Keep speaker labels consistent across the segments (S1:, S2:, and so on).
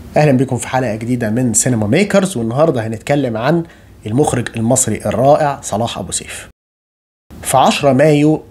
S1: اهلا بكم في حلقه جديده من سينما ميكرز والنهارده هنتكلم عن المخرج المصري الرائع صلاح ابو سيف في 10 مايو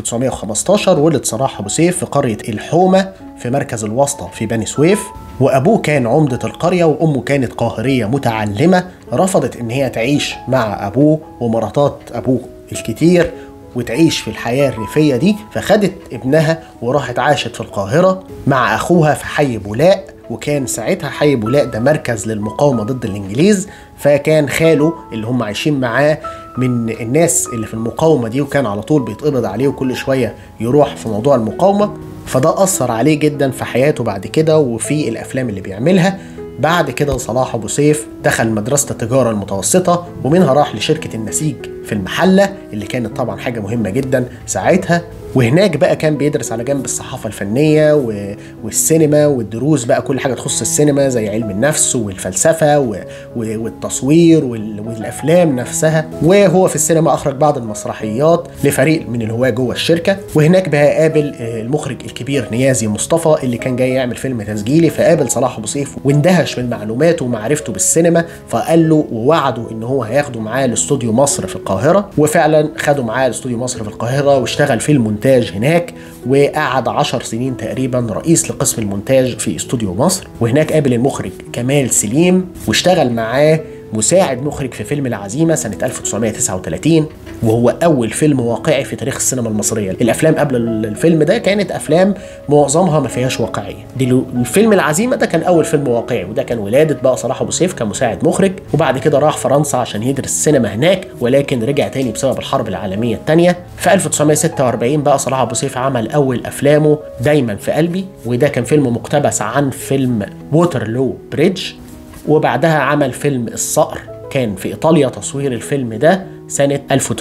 S1: 1915 ولد صلاح ابو سيف في قريه الحومه في مركز الواسطه في بني سويف وابوه كان عمده القريه وامه كانت قاهريه متعلمه رفضت ان هي تعيش مع ابوه ومراتات ابوه الكتير وتعيش في الحياة الريفية دي فخدت ابنها وراحت عاشت في القاهرة مع أخوها في حي بولاق وكان ساعتها حي بولاق ده مركز للمقاومة ضد الإنجليز فكان خاله اللي هم عايشين معاه من الناس اللي في المقاومة دي وكان على طول بيتقبض عليه وكل شوية يروح في موضوع المقاومة فده أثر عليه جدا في حياته بعد كده وفي الأفلام اللي بيعملها بعد كده صلاح ابو سيف دخل مدرسه التجاره المتوسطه ومنها راح لشركه النسيج في المحله اللي كانت طبعا حاجه مهمه جدا ساعتها وهناك بقى كان بيدرس على جنب الصحافه الفنيه و... والسينما والدروس بقى كل حاجه تخص السينما زي علم النفس والفلسفه و... و... والتصوير وال... والافلام نفسها وهو في السينما اخرج بعض المسرحيات لفريق من الهواه جوه الشركه وهناك بقى قابل المخرج الكبير نيازي مصطفى اللي كان جاي يعمل فيلم تسجيلي فقابل صلاح ابو سيف واندهش من معلوماته ومعرفته بالسينما فقال له ووعده ان هو هياخده معاه لاستوديو مصر في القاهره وفعلا خده معاه لاستوديو مصر في القاهره واشتغل في المونتاج هناك وقعد عشر سنين تقريبا رئيس لقسم المونتاج في استوديو مصر وهناك قابل المخرج كمال سليم واشتغل معاه مساعد مخرج في فيلم العزيمة سنة 1939 وهو أول فيلم واقعي في تاريخ السينما المصرية الأفلام قبل الفيلم ده كانت أفلام معظمها ما فيهاش واقعية الفيلم العزيمة ده كان أول فيلم واقعي وده كان ولادة بقى صلاح أبو سيف كمساعد مخرج وبعد كده راح فرنسا عشان يدرس السينما هناك ولكن رجع تاني بسبب الحرب العالمية الثانية في 1946 بقى صلاح أبو سيف عمل أول أفلامه دايما في قلبي وده كان فيلم مقتبس عن فيلم ووترلو بريدج وبعدها عمل فيلم الصقر كان في ايطاليا تصوير الفيلم ده سنة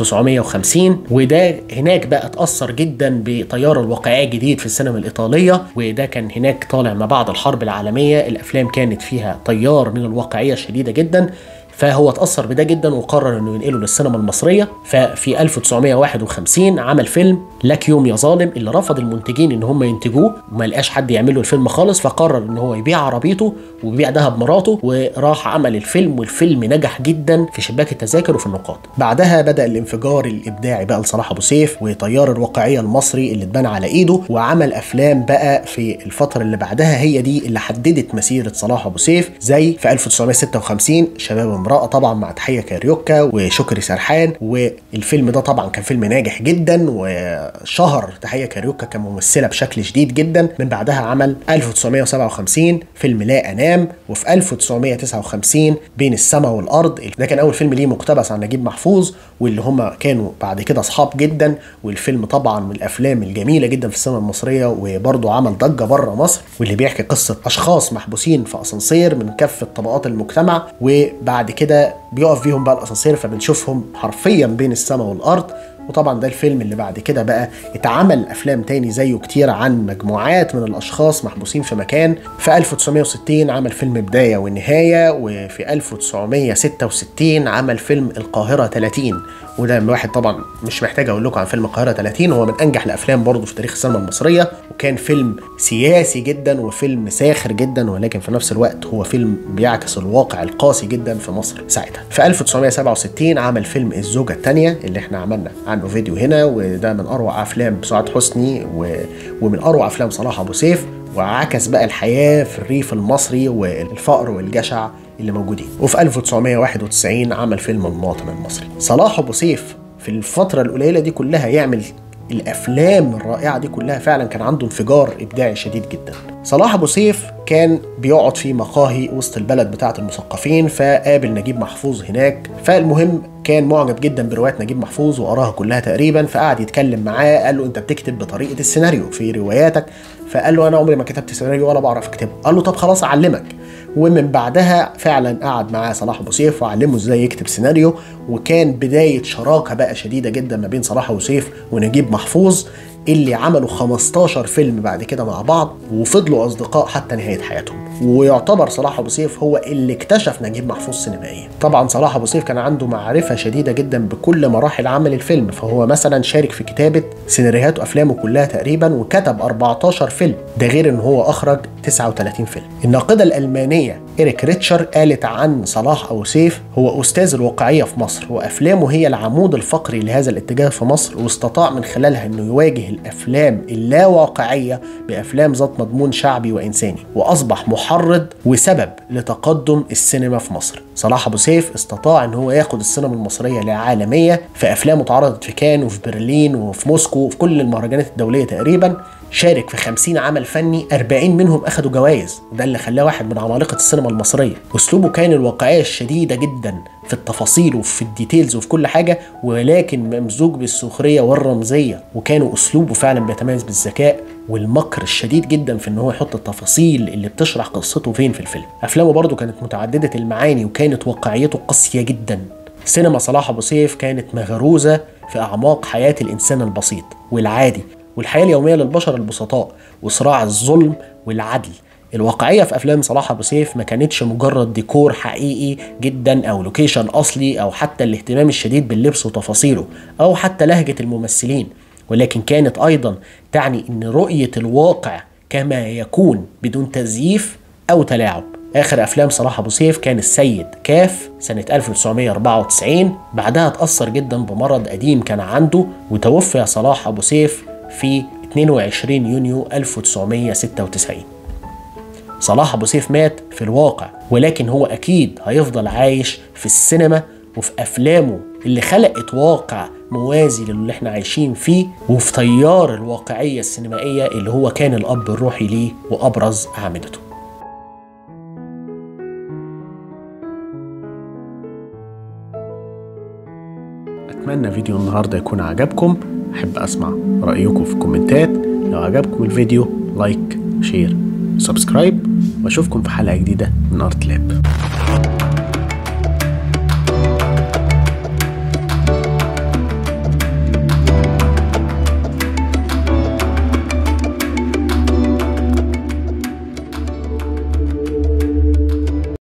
S1: 1950 وده هناك بقى اتأثر جدا بتيار الواقعية الجديد في السينما الإيطالية وده كان هناك طالع ما بعد الحرب العالمية الأفلام كانت فيها تيار من الواقعية الشديدة جدا فهو اتأثر بده جدا وقرر انه ينقله للسينما المصرية ففي 1951 عمل فيلم لك يوم يا ظالم اللي رفض المنتجين ان هم ينتجوه وما لقاش حد يعمل له الفيلم خالص فقرر ان هو يبيع عربيته ويبيع دهب مراته وراح عمل الفيلم والفيلم نجح جدا في شباك التذاكر وفي النقاط بعدها بدأ الانفجار الابداعي بقى لصلاح ابو سيف وتيار الواقعية المصري اللي اتبنى على ايده وعمل افلام بقى في الفترة اللي بعدها هي دي اللي حددت مسيرة صلاح ابو سيف زي في 1956 شباب امرأة طبعا مع تحية كاريوكا وشكري سرحان والفيلم ده طبعا كان فيلم ناجح جدا وشهر تحية كاريوكا كممثلة بشكل شديد جدا من بعدها عمل 1957 فيلم لا أنام وفي 1959 بين السماء والأرض ده كان أول فيلم ليه مقتبس عن نجيب محفوظ واللي هما كانوا بعد كده أصحاب جدا والفيلم طبعا من الأفلام الجميلة جدا في السينما المصرية وبرضه عمل ضجة بره مصر واللي بيحكي قصة أشخاص محبوسين في أسانسير من كافة طبقات المجتمع وبعد كده بيقف فيهم بقى الاسانسير فبنشوفهم حرفيا بين السماء والارض وطبعا ده الفيلم اللي بعد كده بقى اتعمل افلام تاني زيه كتير عن مجموعات من الاشخاص محبوسين في مكان في 1960 عمل فيلم بدايه والنهايه وفي 1966 عمل فيلم القاهره 30 وده واحد طبعا مش محتاج اقول لكم عن فيلم القاهره 30 هو من انجح الافلام برضه في تاريخ السينما المصريه وكان فيلم سياسي جدا وفيلم ساخر جدا ولكن في نفس الوقت هو فيلم بيعكس الواقع القاسي جدا في مصر ساعتها في 1967 عمل فيلم الزوجه الثانيه اللي احنا عملنا عنه فيديو هنا وده من اروع افلام سعاد حسني و... ومن اروع افلام صلاح ابو سيف وعكس بقى الحياه في الريف المصري والفقر والجشع اللي موجودين وفي 1991 عمل فيلم المواطن المصري صلاح ابو سيف في الفتره القليله دي كلها يعمل الافلام الرائعه دي كلها فعلا كان عنده انفجار ابداعي شديد جدا صلاح ابو سيف كان بيقعد في مقاهي وسط البلد بتاعه المثقفين فقابل نجيب محفوظ هناك فالمهم كان معجب جدا بروايات نجيب محفوظ وقراها كلها تقريبا فقعد يتكلم معاه قال له انت بتكتب بطريقه السيناريو في رواياتك فقال له انا عمري ما كتبت سيناريو ولا بعرف اكتبه قال له طب خلاص اعلمك ومن بعدها فعلا قعد معاه صلاح ابو سيف وعلمه ازاي يكتب سيناريو وكان بدايه شراكه بقى شديده جدا ما بين صلاح ابو سيف ونجيب محفوظ اللي عملوا 15 فيلم بعد كده مع بعض وفضلوا اصدقاء حتى نهايه حياتهم ويعتبر صلاح ابو سيف هو اللي اكتشف نجيب محفوظ سينمائيا طبعا صلاح ابو سيف كان عنده معرفه شديده جدا بكل مراحل عمل الفيلم فهو مثلا شارك في كتابه سيناريوهات وافلامه كلها تقريبا وكتب 14 فيلم ده غير ان هو اخرج 39 فيلم الناقده الالمانيه إريك ريتشر قالت عن صلاح أبو سيف هو أستاذ الواقعية في مصر وأفلامه هي العمود الفقري لهذا الاتجاه في مصر واستطاع من خلالها أنه يواجه الأفلام اللا واقعية بأفلام ذات مضمون شعبي وإنساني وأصبح محرض وسبب لتقدم السينما في مصر صلاح أبو سيف استطاع أن هو ياخد السينما المصرية لعالمية في أفلام اتعرضت في كان وفي برلين وفي موسكو وفي كل المهرجانات الدولية تقريبا شارك في 50 عمل فني 40 منهم اخدوا جوائز وده اللي خلاه واحد من عمالقه السينما المصريه اسلوبه كان الواقعيه الشديده جدا في التفاصيل وفي الديتيلز وفي كل حاجه ولكن ممزوج بالسخريه والرمزيه وكانوا اسلوبه فعلا بيتميز بالذكاء والمكر الشديد جدا في ان هو يحط التفاصيل اللي بتشرح قصته فين في الفيلم افلامه برضه كانت متعدده المعاني وكانت واقعيته قاسيه جدا سينما صلاح ابو سيف كانت مغروزه في اعماق حياه الانسان البسيط والعادي والحياه اليوميه للبشر البسطاء وصراع الظلم والعدل الواقعيه في افلام صلاح ابو سيف ما كانتش مجرد ديكور حقيقي جدا او لوكيشن اصلي او حتى الاهتمام الشديد باللبس وتفاصيله او حتى لهجه الممثلين ولكن كانت ايضا تعني ان رؤيه الواقع كما يكون بدون تزييف او تلاعب اخر افلام صلاح ابو سيف كان السيد كاف سنه 1994 بعدها اتاثر جدا بمرض قديم كان عنده وتوفي صلاح ابو سيف في 22 يونيو 1996 صلاح ابو سيف مات في الواقع ولكن هو اكيد هيفضل عايش في السينما وفي افلامه اللي خلقت واقع موازي للي احنا عايشين فيه وفي تيار الواقعيه السينمائيه اللي هو كان الاب الروحي ليه وابرز اعمدته اتمنى فيديو النهارده يكون عجبكم احب اسمع رايكم في الكومنتات لو عجبكم الفيديو لايك شير سبسكرايب واشوفكم في حلقه جديده من ارت لاب